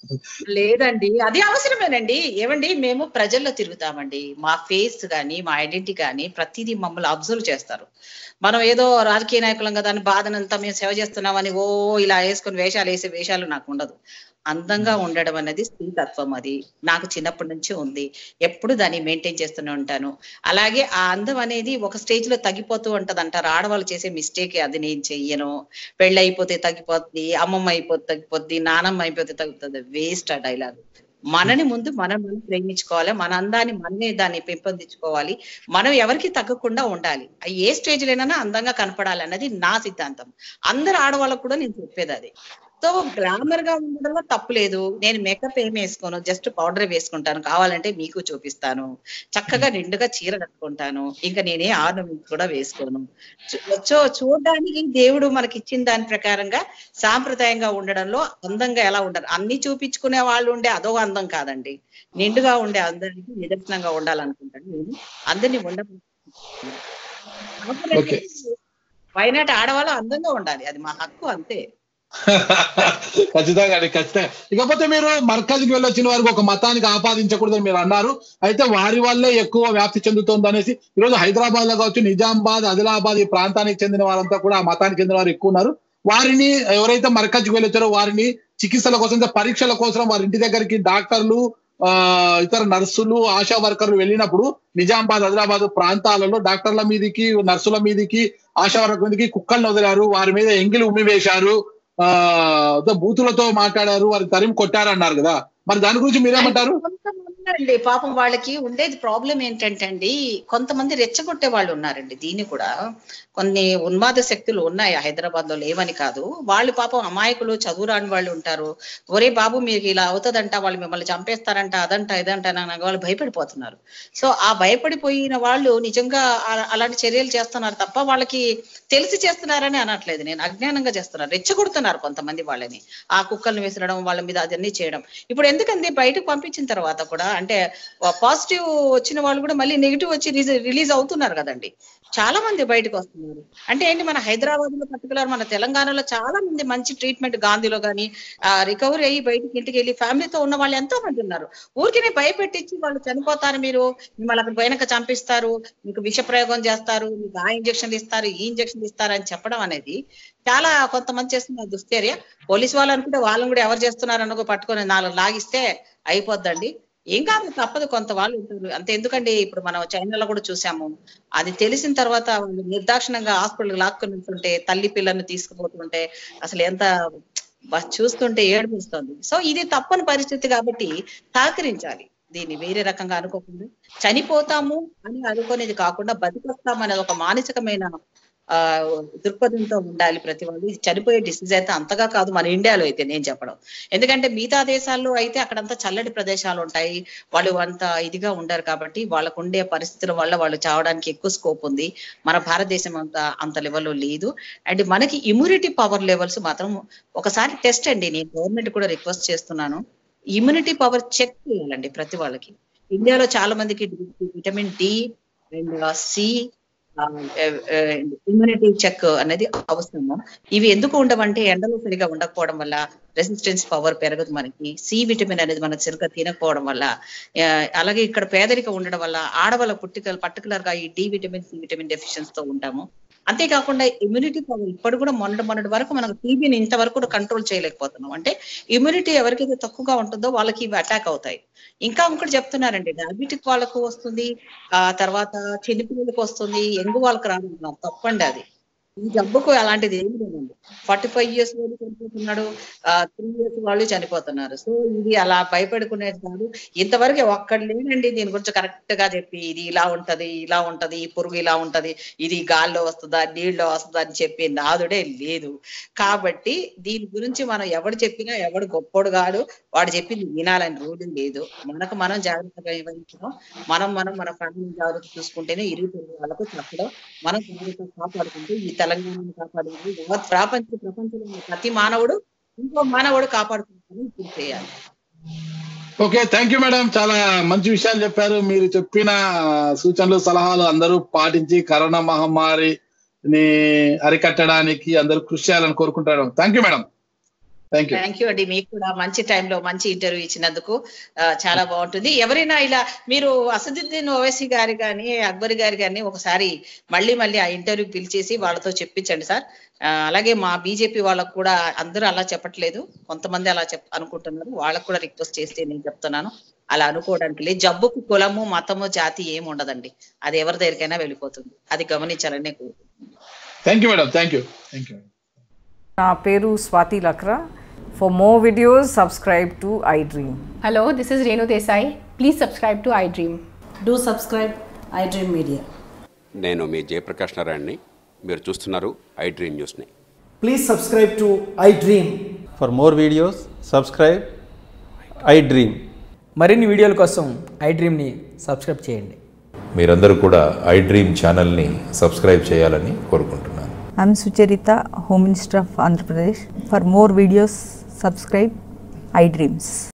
లేదండి అది అవసరమేనండి ఏమండి మేము ప్రజల్లో తిరుగుతామండి మా ఫేస్ కానీ మా ఐడెంటిటీ కానీ ప్రతిదీ మమ్మల్ని అబ్జర్వ్ చేస్తారు మనం ఏదో రాజకీయ నాయకులం కదా అని బాధనంతా మేము సేవ చేస్తున్నామని ఓ ఇలా వేసుకొని వేషాలు వేసే వేషాలు నాకు ఉండదు అందంగా ఉండడం అనేది స్త్రీ తత్వం అది నాకు చిన్నప్పటి నుంచి ఉంది ఎప్పుడు దాన్ని మెయింటైన్ చేస్తూనే ఉంటాను అలాగే ఆ అందం అనేది ఒక స్టేజ్ లో తగ్గిపోతూ ఉంటది అంటారు ఆడవాళ్ళు చేసే మిస్టేక్ అది నేను చెయ్యను పెళ్ళి అయిపోతే తగ్గిపోద్ది అమ్మమ్మ అయిపోతే తగ్గిపోద్ది నానమ్మ అయిపోతే తగ్గుతుంది వేస్ట్ ఆ డైలాగ్ మనని ముందు మనం మనం ప్రేమించుకోవాలి మన అందాన్ని మనమే దాన్ని పెంపొందించుకోవాలి మనం ఎవరికి తగ్గకుండా ఉండాలి ఆ ఏ స్టేజ్ లోనైనా అందంగా కనపడాలి అన్నది నా సిద్ధాంతం అందరు ఆడవాళ్ళకు కూడా నేను చెప్పేది అది సో గ్లామర్ గా ఉండడంలో తప్పు లేదు నేను మేకప్ ఏం వేసుకోను జస్ట్ పౌడర్ వేసుకుంటాను కావాలంటే మీకు చూపిస్తాను చక్కగా నిండుగా చీర కట్టుకుంటాను ఇంకా నేనే ఆర్నమెంట్స్ కూడా వేసుకోను చూ- సో చూడడానికి దేవుడు మనకి ఇచ్చిన దాని ప్రకారంగా సాంప్రదాయంగా ఉండడంలో అందంగా ఎలా ఉండాలి అన్ని చూపించుకునే వాళ్ళు ఉండే అదో అందం కాదండి నిండుగా ఉండే అందరికి నిదర్శనంగా ఉండాలనుకుంటాను నేను అందరినీ ఉండ Okay. వైనాటి ఆడవాళ్ళు అందంగా ఉండాలి అది మా హక్కు అంతే ఖచ్చితంగా అండి ఖచ్చితంగా ఇకపోతే మీరు మర్కజ్కి వెళ్ళొచ్చిన వారికి ఒక మతానికి ఆపాదించకూడదని మీరు అన్నారు అయితే వారి వల్లే ఎక్కువ వ్యాప్తి చెందుతోంది అనేసి ఈరోజు హైదరాబాద్ లో కావచ్చు నిజామాబాద్ ఆదిలాబాద్ ఈ ప్రాంతానికి చెందిన వారంతా కూడా ఆ మతానికి చెందిన వారు ఎక్కువ ఉన్నారు వారిని ఎవరైతే మర్కజ్కి వెళ్ళొచ్చారో వారిని చికిత్సల కోసం అంటే పరీక్షల కోసం వారి ఇంటి దగ్గరికి డాక్టర్లు ఆ ఇతర నర్సులు ఆశా వర్కర్లు వెళ్ళినప్పుడు నిజామాబాద్ ఆదిలాబాద్ ప్రాంతాలలో డాక్టర్ల మీదకి నర్సుల మీదకి ఆశా వర్కర్ల మీదకి కుక్కలను వదిలారు వారి మీద ఎంగిలి ఉమ్మి వేశారు ఆ ఏదో బూతులతో మాట్లాడారు వారి తరిమి కొట్టారు అన్నారు కదా మరి దాని గురించి మీరేమంటారు కొంతమంది అండి పాపం వాళ్ళకి ఉండేది ప్రాబ్లం ఏంటంటే అండి కొంతమంది రెచ్చగొట్టే వాళ్ళు ఉన్నారండి దీన్ని కూడా కొన్ని ఉన్మాద శక్తులు ఉన్నాయి హైదరాబాద్ లో లేవని కాదు వాళ్ళు పాపం అమాయకులు చదువు రాని వాళ్ళు ఉంటారు ఒరే బాబు మీకు ఇలా అవుతుందంట వాళ్ళు మిమ్మల్ని చంపేస్తారంట అదంట ఇదంట అని వాళ్ళు భయపడిపోతున్నారు సో ఆ భయపడిపోయిన వాళ్ళు నిజంగా ఆ- అలాంటి చర్యలు చేస్తున్నారు తప్ప వాళ్ళకి తెలిసి చేస్తున్నారని అనట్లేదు నేను అజ్ఞానంగా చేస్తున్నారు రెచ్చగొడుతున్నారు కొంతమంది వాళ్ళని ఆ కుక్కల్ని విసరడం వాళ్ళ మీద అదన్నీ చేయడం ఇప్పుడు ఎందుకండి బయటకు పంపించిన తర్వాత కూడా అంటే పాజిటివ్ వచ్చిన వాళ్ళు కూడా మళ్ళీ నెగిటివ్ వచ్చి రిలీజ్ అవుతున్నారు కదండి చాలా మంది బయటకు వస్తున్నారు అంటే ఏంటి మన హైదరాబాద్ లో పర్టికులర్ మన తెలంగాణలో చాలా మంది మంచి ట్రీట్మెంట్ గాంధీలో కానీ రికవరీ అయ్యి బయటికి ఇంటికి వెళ్ళి ఫ్యామిలీతో ఉన్న వాళ్ళు ఎంతో మంది ఉన్నారు ఊరికినే భయపెట్టించి వాళ్ళు చనిపోతారు మీరు మిమ్మల్ని అక్కడ పోయినాక చంపిస్తారు మీకు విష ప్రయోగం చేస్తారు మీకు ఆ ఇంజక్షన్ ఇస్తారు ఈ ఇంజక్షన్ ఇస్తారు అని చెప్పడం అనేది చాలా కొంతమంది చేస్తున్న దుశ్చర్య పోలీస్ వాళ్ళు అనుకుంటే వాళ్ళని కూడా ఎవరు చేస్తున్నారు అనుకో పట్టుకొని నాలుగు లాగిస్తే అయిపోద్దండి ఏం కాదు తప్పదు కొంత వాళ్ళు ఉంటారు అంతే ఎందుకంటే ఇప్పుడు మనం చైనాలో కూడా చూసాము అది తెలిసిన తర్వాత వాళ్ళు నిర్దాక్షిణంగా హాస్పిటల్ లాక్కుని వెళ్తుంటే తల్లి పిల్లల్ని తీసుకుపోతుంటే అసలు ఎంత బ- చూస్తుంటే ఏడుపిస్తుంది సో ఇది తప్పని పరిస్థితి కాబట్టి సహకరించాలి దీన్ని వేరే రకంగా అనుకోకుండా చనిపోతాము అని అనుకునేది కాకుండా బతికొస్తాం అనేది ఒక మానసికమైన ఆ దృక్పథంతో ఉండాలి ప్రతి వాళ్ళు ఇది చనిపోయే డిసీజ్ అయితే అంతగా కాదు మన ఇండియాలో అయితే నేను చెప్పడం ఎందుకంటే మిగతా దేశాల్లో అయితే అక్కడంతా చల్లటి ప్రదేశాలు ఉంటాయి వాళ్ళు అంత ఇదిగా ఉండరు కాబట్టి వాళ్ళకు ఉండే పరిస్థితుల వల్ల వాళ్ళు చావడానికి ఎక్కువ స్కోప్ ఉంది మన భారతదేశం అంత అంత లెవెల్లో లేదు అండ్ మనకి ఇమ్యూనిటీ పవర్ లెవెల్స్ మాత్రం ఒకసారి టెస్ట్ అండి నేను గవర్నమెంట్ కూడా రిక్వెస్ట్ చేస్తున్నాను ఇమ్యూనిటీ పవర్ చెక్ చేయాలండి ప్రతి వాళ్ళకి ఇండియాలో చాలా మందికి vitamin D and C immunity check అనేది అవసరము ఇవి ఎందుకు ఉండవంటే ఎండలో సరిగా ఉండకపోవడం వల్ల రెసిస్టెన్స్ పవర్ పెరగదు మనకి సి విటమిన్ అనేది మనకు సరిగ్గా తినకపోవడం వల్ల ఆ, అలాగే ఇక్కడ పేదరికం ఉండడం వల్ల ఆడవాళ్ళ పుట్టికలు పర్టికులర్ గా ఈ D vitamin C vitamin deficiency తో ఉంటాము అంతేకాకుండా ఇమ్యూనిటీ పవర్ ఇప్పుడు కూడా మొన్నటి మొన్నటి వరకు మనకు టీబీని ఇంతవరకు కంట్రోల్ చేయలేకపోతున్నాం అంటే ఇమ్యూనిటీ ఎవరికైతే తక్కువగా ఉంటుందో వాళ్ళకి ఇవి అటాక్ అవుతాయి ఇంకా ఇంకోటి చెప్తున్నారండి డయాబెటిక్ వాళ్ళకు వస్తుంది ఆ తర్వాత చిన్నపిల్లలకు వస్తుంది ఎంగు వాళ్ళకి రాదు తప్పండి అది ఈ జబ్బుకు అలాంటిది ఏమి లేదండి ఫార్టీ ఫైవ్ ఇయర్స్ వాళ్ళు చనిపోతున్నాడు త్రీ ఇయర్స్ వాళ్ళు చనిపోతున్నారు సో ఇది అలా భయపడుకునేది కాదు ఇంతవరకు ఒక్కడ లేనండి దీని గురించి కరెక్ట్ గా చెప్పి ఇది ఇలా ఉంటది ఇలా ఉంటది ఈ పురుగు ఇలా ఉంటది ఇది గాల్లో వస్తుందా నీళ్ళలో వస్తుందా అని చెప్పి నాదుడే లేదు కాబట్టి దీని గురించి మనం ఎవడు చెప్పినా ఎవడు గొప్పోడు కాడు వాడు చెప్పింది వినాలని రూల్ లేదు మనకు మనం జాగ్రత్తగా వహించడం మనం మనం మన ఫ్యామిలీ జాగ్రత్త చూసుకుంటేనే ఇరుగు పొరుగు వాళ్ళకు చెప్పడం మనం జాగ్రత్త కాపాడుకుంటూ ఈ తెలంగాణను కాపాడుకుంటూ యావత్ ప్రపంచ ప్రపంచంలో ఉన్న ప్రతి మానవుడు ఇంకో మానవుడు కాపాడుకుంటారని ఇప్పుడు చేయాలి ఓకే థ్యాంక్ యూ మేడం చాలా మంచి విషయాలు చెప్పారు మీరు చెప్పిన సూచనలు సలహాలు అందరూ పాటించి కరోనా మహమ్మారిని అరికట్టడానికి అందరూ కృషి చేయాలని కోరుకుంటారు thank you madam thank you thank you అండి మీకు కూడా మంచి టైంలో మంచి ఇంటర్వ్యూ ఇచ్చినందుకు ఆ, చాలా బాగుంటుంది ఎవరైనా ఇలా మీరు అసదుద్దీన్ ఓవైసీ గారి కానీ అక్బర్ గారి కానీ ఒకసారి మళ్ళీ మళ్ళీ ఆ ఇంటర్వ్యూ పిలిచేసి వాళ్ళతో చెప్పించండి సార్ ఆ, అలాగే మా బీజేపీ వాళ్ళకు కూడా అందరూ అలా చెప్పట్లేదు కొంతమంది అలా చెప్ అనుకుంటున్నారు వాళ్ళకు కూడా రిక్వెస్ట్ చేస్తే నేను చెప్తున్నాను అలా అనుకోవడానికి లేదు జబ్బుకు కులము మతము జాతి ఏమి ఉండదండి అది ఎవరి దగ్గరికైనా వెళ్ళిపోతుంది అది గమనించాలని నేను కోరుకుంటున్నాను thank you madam thank you thank you నా పేరు Swathi Lakra for more videos subscribe to I dream Hello, this is Renu Desai. Please subscribe to iDream. Do subscribe iDream Media. నేను మీ జయప్రకాష్ నారాయణని మీరు చూస్తున్నారు ఐ డ్రీమ్ న్యూస్ని Please subscribe to iDream. For more videos, subscribe I Dream. మరిన్ని వీడియోల కోసం I డ్రీమ్ని subscribe చేయండి మీరందరూ కూడా ఐ డ్రీమ్ ఛానల్ని సబ్స్క్రైబ్ చేయాలని కోరుకుంటున్నాను I'm Sucharita, Home Minister of Andhra Pradesh. For more videos, subscribe iDreams.